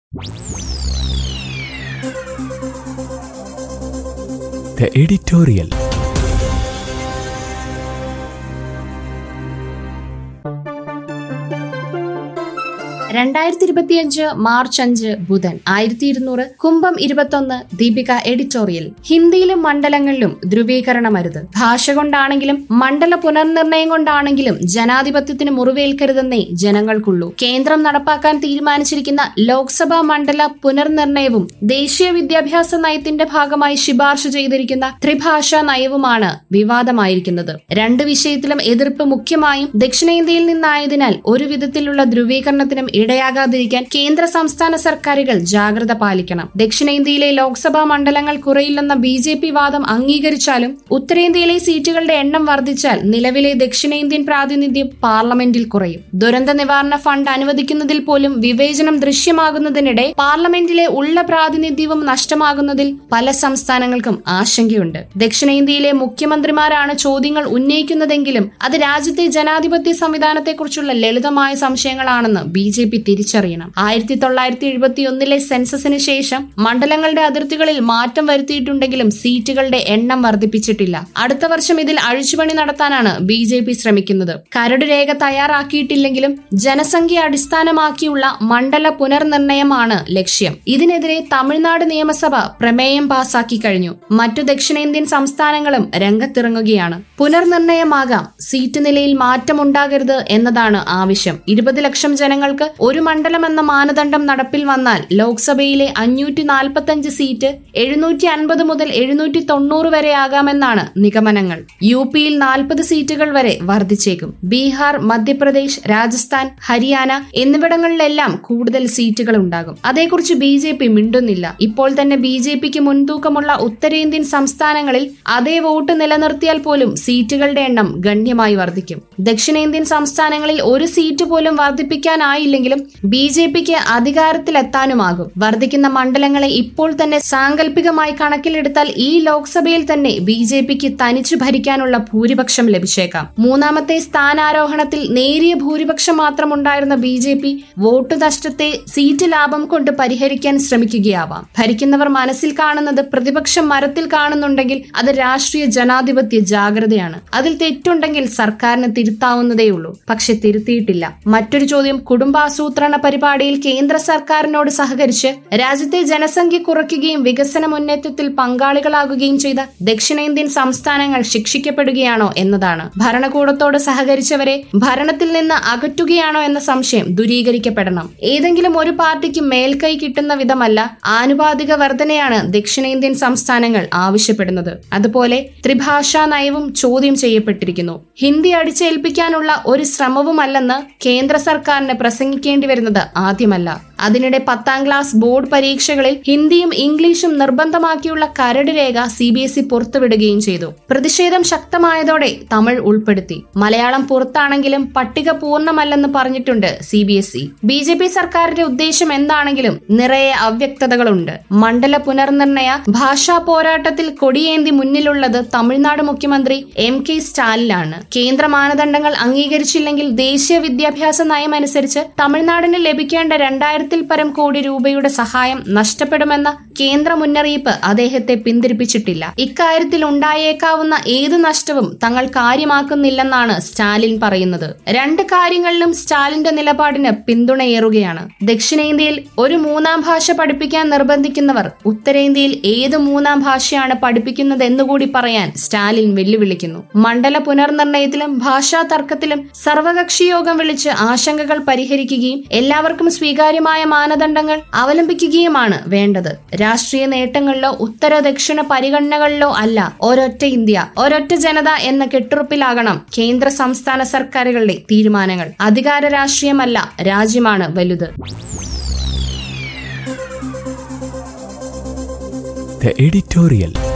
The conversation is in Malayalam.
The editorial. രണ്ടായിരത്തി ഇരുപത്തിയഞ്ച് മാർച്ച് അഞ്ച് ബുധൻ ആയിരത്തി ഇരുന്നൂറ് കുംഭം ഇരുപത്തൊന്ന് ദീപിക എഡിറ്റോറിയൽ ഹിന്ദിയിലും മണ്ഡലങ്ങളിലും ധ്രുവീകരണമരുത് ഭാഷ കൊണ്ടാണെങ്കിലും മണ്ഡല പുനർനിർണയം കൊണ്ടാണെങ്കിലും ജനാധിപത്യത്തിന് മുറിവേൽക്കരുതെന്നേ ജനങ്ങൾക്കുള്ളൂ കേന്ദ്രം നടപ്പാക്കാൻ തീരുമാനിച്ചിരിക്കുന്ന ലോക്സഭാ മണ്ഡല പുനർനിർണയവും ദേശീയ വിദ്യാഭ്യാസ നയത്തിന്റെ ഭാഗമായി ശുപാർശ ചെയ്തിരിക്കുന്ന ത്രിഭാഷാ നയവുമാണ് വിവാദമായിരിക്കുന്നത് രണ്ട് വിഷയത്തിലും എതിർപ്പ് മുഖ്യമായും ദക്ഷിണേന്ത്യയിൽ നിന്നായതിനാൽ ഒരു വിധത്തിലുള്ള ധ്രുവീകരണത്തിനും ഇടയാകാതിരിക്കാൻ കേന്ദ്ര സംസ്ഥാന സർക്കാരുകൾ ജാഗ്രത പാലിക്കണം ദക്ഷിണേന്ത്യയിലെ ലോക്സഭാ മണ്ഡലങ്ങൾ കുറയില്ലെന്ന ബി ജെ പി വാദം അംഗീകരിച്ചാലും ഉത്തരേന്ത്യയിലെ സീറ്റുകളുടെ എണ്ണം വർദ്ധിച്ചാൽ നിലവിലെ ദക്ഷിണേന്ത്യൻ പ്രാതിനിധ്യം പാർലമെന്റിൽ കുറയും ദുരന്ത നിവാരണ ഫണ്ട് അനുവദിക്കുന്നതിൽ പോലും വിവേചനം ദൃശ്യമാകുന്നതിനിടെ പാർലമെന്റിലെ ഉള്ള പ്രാതിനിധ്യവും നഷ്ടമാകുന്നതിൽ പല സംസ്ഥാനങ്ങൾക്കും ആശങ്കയുണ്ട് ദക്ഷിണേന്ത്യയിലെ മുഖ്യമന്ത്രിമാരാണ് ചോദ്യങ്ങൾ ഉന്നയിക്കുന്നതെങ്കിലും അത് രാജ്യത്തെ ജനാധിപത്യ സംവിധാനത്തെക്കുറിച്ചുള്ള ലളിതമായ സംശയങ്ങളാണെന്ന് ബി ജെ പി തിരിച്ചറിയണം ആയിരത്തി തൊള്ളായിരത്തി എഴുപത്തി ഒന്നിലെ സെൻസസിന് ശേഷം മണ്ഡലങ്ങളുടെ അതിർത്തികളിൽ മാറ്റം വരുത്തിയിട്ടുണ്ടെങ്കിലും സീറ്റുകളുടെ എണ്ണം വർദ്ധിപ്പിച്ചിട്ടില്ല അടുത്ത വർഷം ഇതിൽ അഴിച്ചുപണി നടത്താനാണ് ബി ജെ പി ശ്രമിക്കുന്നത് കരട് രേഖ തയ്യാറാക്കിയിട്ടില്ലെങ്കിലും ജനസംഖ്യ അടിസ്ഥാനമാക്കിയുള്ള മണ്ഡല പുനർനിർണയമാണ് ലക്ഷ്യം ഇതിനെതിരെ തമിഴ്നാട് നിയമസഭ പ്രമേയം പാസാക്കി കഴിഞ്ഞു മറ്റു ദക്ഷിണേന്ത്യൻ സംസ്ഥാനങ്ങളും രംഗത്തിറങ്ങുകയാണ് പുനർനിർണയമാകാം സീറ്റ് നിലയിൽ മാറ്റമുണ്ടാകരുത് എന്നതാണ് ആവശ്യം ഇരുപത് ലക്ഷം ജനങ്ങൾക്ക് ഒരു മണ്ഡലം എന്ന മാനദണ്ഡം നടപ്പിൽ വന്നാൽ ലോക്സഭയിലെ അഞ്ഞൂറ്റി നാൽപ്പത്തഞ്ച് സീറ്റ് എഴുന്നൂറ്റി അൻപത് മുതൽ എഴുന്നൂറ്റി തൊണ്ണൂറ് വരെ ആകാമെന്നാണ് നിഗമനങ്ങൾ യു പിയിൽ നാൽപ്പത് സീറ്റുകൾ വരെ വർദ്ധിച്ചേക്കും ബീഹാർ മധ്യപ്രദേശ് രാജസ്ഥാൻ ഹരിയാന എന്നിവിടങ്ങളിലെല്ലാം കൂടുതൽ സീറ്റുകൾ ഉണ്ടാകും അതേക്കുറിച്ച് ബി ജെ പി മിണ്ടുന്നില്ല ഇപ്പോൾ തന്നെ ബി ജെ പിക്ക് മുൻതൂക്കമുള്ള ഉത്തരേന്ത്യൻ സംസ്ഥാനങ്ങളിൽ അതേ വോട്ട് നിലനിർത്തിയാൽ പോലും സീറ്റുകളുടെ എണ്ണം ഗണ്യമായി വർദ്ധിക്കും ദക്ഷിണേന്ത്യൻ സംസ്ഥാനങ്ങളിൽ ഒരു സീറ്റ് പോലും വർദ്ധിപ്പിക്കാനായില്ലെങ്കിലും ബി ജെ പിക്ക് അധികാരത്തിലെത്താനുമാകും വർദ്ധിക്കുന്ന മണ്ഡലങ്ങളെ ഇപ്പോൾ തന്നെ സാങ്കല്പികമായി കണക്കിലെടുത്താൽ ഈ ലോക്സഭയിൽ തന്നെ ബി ജെ പിക്ക് തനിച്ചു ഭരിക്കാനുള്ള ഭൂരിപക്ഷം ലഭിച്ചേക്കാം മൂന്നാമത്തെ സ്ഥാനാരോഹണത്തിൽ നേരിയ ഭൂരിപക്ഷം മാത്രമുണ്ടായിരുന്ന ബി ജെ പി വോട്ട് നഷ്ടത്തെ സീറ്റ് ലാഭം കൊണ്ട് പരിഹരിക്കാൻ ശ്രമിക്കുകയാവാം ഭരിക്കുന്നവർ മനസ്സിൽ കാണുന്നത് പ്രതിപക്ഷം മരത്തിൽ കാണുന്നുണ്ടെങ്കിൽ അത് രാഷ്ട്രീയ ജനാധിപത്യ ജാഗ്രതയാണ് അതിൽ തെറ്റുണ്ടെങ്കിൽ സർക്കാരിന് തിരുത്താവുന്നതേയുള്ളൂ പക്ഷെ തിരുത്തിയിട്ടില്ല മറ്റൊരു ചോദ്യം കുടുംബാസൂത്രണ പരിപാടിയിൽ കേന്ദ്ര സർക്കാരിനോട് സഹകരിച്ച് രാജ്യത്തെ ജനസംഖ്യ കുറയ്ക്കുകയും വികസന മുന്നേറ്റത്തിൽ പങ്കാളികളാകുകയും ചെയ്ത ദക്ഷിണേന്ത്യൻ സംസ്ഥാനങ്ങൾ ശിക്ഷിക്കപ്പെടുകയാണോ എന്നതാണ് ഭരണകൂടത്തോട് സഹകരിച്ചവരെ ഭരണത്തിൽ നിന്ന് അകറ്റുകയാണോ എന്ന സംശയം ദൂരീകരിക്കപ്പെടണം ഏതെങ്കിലും ഒരു പാർട്ടിക്ക് മേൽക്കൈ കിട്ടുന്ന വിധമല്ല ആനുപാതിക വർധനയാണ് ദക്ഷിണേന്ത്യൻ സംസ്ഥാനങ്ങൾ ആവശ്യപ്പെടുന്നത് അതുപോലെ ത്രിഭാഷാ നയവും ചോദ്യം ചെയ്യപ്പെട്ടിരിക്കുന്നു ഹിന്ദി അടിച്ചേൽപ്പിക്കാനുള്ള ഒരു ശ്രമവുമല്ലെന്ന് കേന്ദ്ര സർക്കാരിന് പ്രസംഗിക്കേണ്ടി വരുന്നത് ആദ്യമല്ല അതിനിടെ പത്താം ക്ലാസ് ബോർഡ് പരീക്ഷകളിൽ ഹിന്ദിയും ഇംഗ്ലീഷും നിർബന്ധമാക്കിയുള്ള കരട് രേഖ സി ബി എസ് ഇ പുറത്തുവിടുകയും ചെയ്തു പ്രതിഷേധം ശക്തമായതോടെ തമിഴ് ഉൾപ്പെടുത്തി മലയാളം പുറത്താണെങ്കിലും പട്ടിക പൂർണ്ണമല്ലെന്ന് പറഞ്ഞിട്ടുണ്ട് C B S E B J P സർക്കാരിന്റെ ഉദ്ദേശം എന്താണെങ്കിലും നിറയെ അവ്യക്തതകളുണ്ട് മണ്ഡല പുനർനിർണയ ഭാഷാ പോരാട്ടത്തിൽ കൊടിയേന്തി മുന്നിലുള്ളത് തമിഴ്നാട് മുഖ്യമന്ത്രി എം കെ സ്റ്റാലിനാണ് കേന്ദ്ര മാനദണ്ഡങ്ങൾ അംഗീകരിച്ചില്ലെങ്കിൽ ദേശീയ വിദ്യാഭ്യാസ നയം അനുസരിച്ച് തമിഴ്നാടിന് ലഭിക്കേണ്ട രണ്ടായിരത്തിൽ പരം കോടി രൂപയുടെ സഹായം നഷ്ടപ്പെടുമെന്ന കേന്ദ്ര മുന്നറിയിപ്പ് അദ്ദേഹത്തെ പിന്തിരിപ്പിച്ചിട്ടില്ല ഇക്കാര്യത്തിൽ ഉണ്ടായേക്കാവുന്ന ഏത് നഷ്ടവും തങ്ങൾ കാര്യമാക്കുന്നില്ലെന്നാണ് സ്റ്റാലിൻ പറയുന്നത് രണ്ട് കാര്യങ്ങളിലും സ്റ്റാലിന്റെ നിലപാടിന് പിന്തുണയേറുകയാണ് ദക്ഷിണേന്ത്യയിൽ ഒരു മൂന്നാം ഭാഷ പഠിപ്പിക്കാൻ നിർബന്ധിക്കുന്നവർ ഉത്തരേന്ത്യയിൽ ഏത് മൂന്നാം ഭാഷയാണ് പഠിപ്പിക്കുന്നത് എന്നുകൂടി പറയാൻ സ്റ്റാലിൻ വെല്ലുവിളിക്കുന്നു മണ്ഡല പുനർനിർണയത്തിലും ഭാഷാ തർക്കത്തിലും സർവകക്ഷി യോഗം വിളിച്ച് ആശങ്കകൾ പരിഹരിക്കുകയും എല്ലാവർക്കും സ്വീകാര്യമായ മാനദണ്ഡങ്ങൾ അവലംബിക്കുകയുമാണ് വേണ്ടത് രാഷ്ട്രീയ നേട്ടങ്ങളിലോ ഉത്തര ദക്ഷിണ പരിഗണനകളിലോ അല്ല ഒരൊറ്റ ഇന്ത്യ ഒരൊറ്റ ജനത എന്ന കെട്ടുറപ്പിലാകണം കേന്ദ്ര സംസ്ഥാന സർക്കാരുകളുടെ തീരുമാനങ്ങൾ അധികാര രാഷ്ട്രീയമല്ല രാജ്യമാണ് വലുത് The editorial.